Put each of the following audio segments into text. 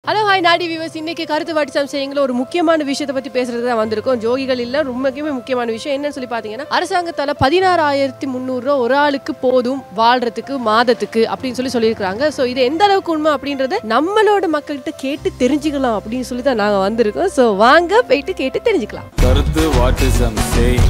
hello hi நாடி viewers இன்னைக்கு கருத்து வாட்டி சம்சயங்கள ஒரு முக்கியமான விஷயத்தை பத்தி பேசுறது தான் வந்திருக்கோம் ஜோகிகள் இல்ல ரொம்பவுமே முக்கியமான விஷயம் என்னன்னு சொல்லி பாத்தீங்கன்னா அரசாங்கத்தால பதினாறாயிரத்தி முந்நூறு ரூபா ஒரு ஆளுக்கு போதும் வாழ்றதுக்கு மாதத்துக்கு அப்படின்னு சொல்லி சொல்லியிருக்காங்க ஸோ இது எந்த அளவுக்கு உண்மை அப்படின்றத நம்மளோட மக்கள்கிட்ட கேட்டு தெரிஞ்சுக்கலாம் அப்படின்னு சொல்லி தான் நாங்க வந்திருக்கோம் ஸோ வாங்க போயிட்டு கேட்டு தெரிஞ்சுக்கலாம் கருத்து வாட் இஸ் ஐம் சேயிங்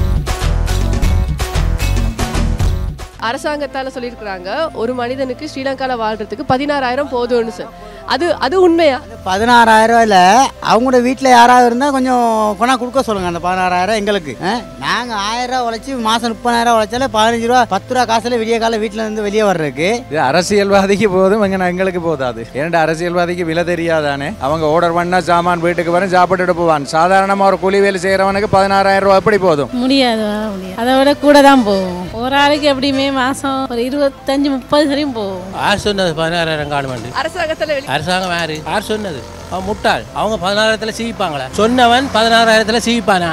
அரசாங்கத்தால சொல்லியிருக்கிறாங்க ஒரு மனிதனுக்கு ஸ்ரீலங்கால வாழ்றதுக்கு பதினாறாயிரம் போதும்னு சார் அது அது உண்மையா பதினாறாயிரம் ரூபாயில அவங்களோட வீட்டில் யாராவது இருந்தால் கொஞ்சம் கொண்டா கொடுக்க சொல்லுங்க அந்த பதினாறாயிரம் எங்களுக்கு நாங்கள் ஆயிரம் ரூபா உழைச்சி மாதம் முப்பதாயிரம் உழைச்சாலே பதினஞ்சு ரூபா பத்து ரூபா காசுல விடிய கால வீட்டில் இருந்து வெளியே வர்றதுக்கு இது அரசியல்வாதிக்கு போதும் எங்க எங்களுக்கு போதாது ஏன்டா அரசியல்வாதிக்கு விலை தெரியாதானே அவங்க ஆர்டர் பண்ணா சாமான் வீட்டுக்கு வரும் சாப்பிட்டுட்டு போவான் சாதாரணமா ஒரு கூலி வேலை செய்யறவனுக்கு பதினாறாயிரம் ரூபாய் எப்படி போதும் முடியாது வர முடியாது அதை விட கூட தான் போகும் ஒரு ஆளுக்கு எப்படியுமே மாதம் ஒரு இருபத்தஞ்சு முப்பது வரையும் போகும் யார் சொன்னது பதினாறாயிரம் காணுமெண்டு அரசாங்கத்தால வெளி- அரசாங்கம் யாரு யார் சொன்னது அவன் முட்டாள் அவங்க பதினாறாயிரத்துல சீவிப்பாங்களா சொன்னவன் பதினாறாயிரத்துல சீவிப்பானா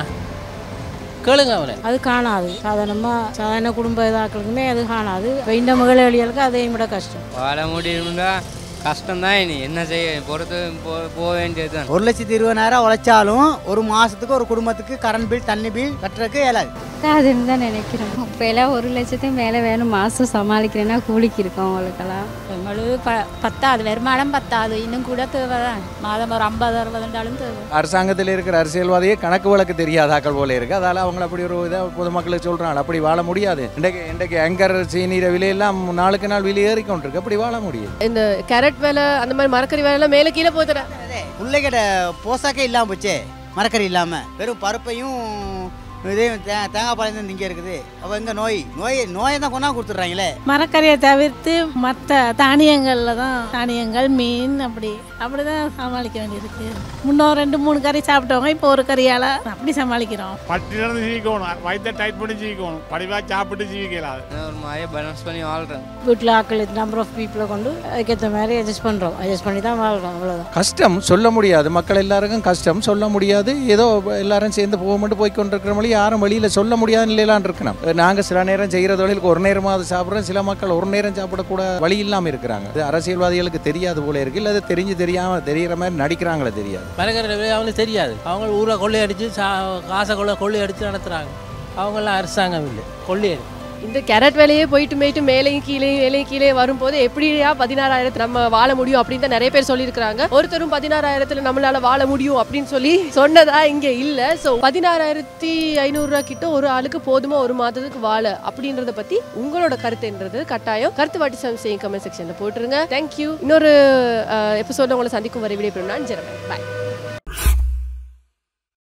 கேளுங்க அவனை அது காணாது சாதாரணமாக சாதாரண குடும்ப இதாக்களுக்குமே அது காணாது இப்போ இந்த முதலாளிகளுக்கு அதையும் விட கஷ்டம் வாழ முடியும்னா கஷ்டம்தான் இனி என்ன செய்ய பொறுத்து போ போக வேண்டியது தான் ஒரு லட்சத்தி இருபதாயிரம் உழைச்சாலும் ஒரு மாதத்துக்கு ஒரு குடும்பத்துக்கு கரண்ட் பில் தண்ணி பில் கட்டுறதுக்கு இயலாது அதுன்னு தான் நினைக்கிறோம் இப்போ எல்லாம் ஒரு லட்சத்தையும் மேலே வேணும் மாதம் சமாளிக்கிறேன்னா கூலிக்கு இருக்கோம் அவங்களுக்கெல்லாம் எங்களுக்கு ப பத்தாது வருமானம் பத்தாது இன்னும் கூட தேவை தான் மாதம் ஒரு ஐம்பது அறுபதுண்டாலும் தேவை அரசாங்கத்தில் இருக்கிற அரசியல்வாதியே கணக்கு வழக்கு தெரியாதாக்கள் போல இருக்கு அதால அவங்க அப்படி ஒரு இதை பொதுமக்களுக்கு சொல்றாங்க அப்படி வாழ முடியாது இன்றைக்கு இன்றைக்கு அங்கர் சீனீர விலையெல்லாம் நாளுக்கு நாள் விலை ஏறிக்கொண்டிருக்கு அப்படி வாழ முடியும் இந்த கேரட் வேலை அந்த மாதிரி மரக்கறி வேலை எல்லாம் மேல கீழே போதுற பிள்ளைகிட்ட போசாக்கே இல்லாமல் போச்சே மரக்கறி இல்லாமல் வெறும் பருப்பையும் இதையும் தே தேங்காய் பாலையும் தான் திங்க இருக்குது அப்போ எங்கே நோய் நோய் நோயை தான் கொண்டா கொடுத்துட்றாங்களே மரக்கறியை தவிர்த்து மற்ற தானியங்களில் தான் தானியங்கள் மீன் அப்படி அப்படி தான் சமாளிக்க வேண்டியிருக்கு முன்னோர் ரெண்டு மூணு கறி சாப்பிட்டவங்க இப்போ ஒரு கறியால் அப்படி சமாளிக்கிறோம் பட்டிலிருந்து ஜீவிக்கணும் வயிற்ற டைட் பண்ணி ஜீவிக்கணும் படிவா சாப்பிட்டு ஜீவிக்கலாம் நான் ஒரு மாதிரி பேலன்ஸ் பண்ணி வாழ்கிறேன் வீட்டில் ஆக்கள் நம்பர் ஆஃப் பீப்புளை கொண்டு அதுக்கேற்ற மாதிரி அட்ஜஸ்ட் பண்ணுறோம் அட்ஜஸ்ட் பண்ணி தான் வாழ்கிறோம் அவ்வளோதான் கஷ்டம் சொல்ல முடியாது மக்கள் எல்லாருக்கும் கஷ்டம் சொல்ல முடியாது ஏதோ எல்லாரும் சேர்ந்து போக மட்டும் போய் கொண்டிருக்கிற மொழி யாரும் வெளியில் சொல்ல முடியாத நிலையிலான் இருக்கணும் நாங்கள் சில நேரம் செய்கிற தொழிலுக்கு ஒரு நேரமாவது சாப்பிட்றோம் சில மக்கள் ஒரு நேரம் சாப்பிடக்கூட வழி இல்லாமல் இருக்கிறாங்க இது அரசியல்வாதிகளுக்கு தெரியாது போல இருக்கு இல்லை அது தெரிஞ்சு தெரியாமல் தெரிகிற மாதிரி நடிக்கிறாங்களே தெரியாது மரக்கரை விலை அவனுக்கு தெரியாது அவங்க ஊரை கொள்ளையடிச்சு சா காசை கொள்ளை கொள்ளையடிச்சு நடத்துகிறாங்க அவங்கெல்லாம் அரசாங்கம் இல்லை கொள்ளையடி இந்த கேரட் வேலையே போயிட்டு போயிட்டு மேலேயும் கீழே மேலேயும் கீழே வரும்போது எப்படியா பதினாறாயிரத்து நம்ம வாழ முடியும் அப்படின்னு தான் நிறைய பேர் சொல்லியிருக்கிறாங்க ஒருத்தரும் பதினாறாயிரத்துல நம்மளால வாழ முடியும் அப்படின்னு சொல்லி சொன்னதா இங்க இல்ல சோ பதினாறாயிரத்தி ஐநூறு ரூபா கிட்ட ஒரு ஆளுக்கு போதுமா ஒரு மாதத்துக்கு வாழ அப்படின்றத பத்தி உங்களோட கருத்துன்றது கட்டாயம் கருத்து வாட்டி சம்சையும் கமெண்ட் செக்ஷன்ல போட்டுருங்க தேங்க்யூ இன்னொரு எபிசோட உங்களை சந்திக்கும் வரை விடைபெறும் நான் ஜெரமன் பாய்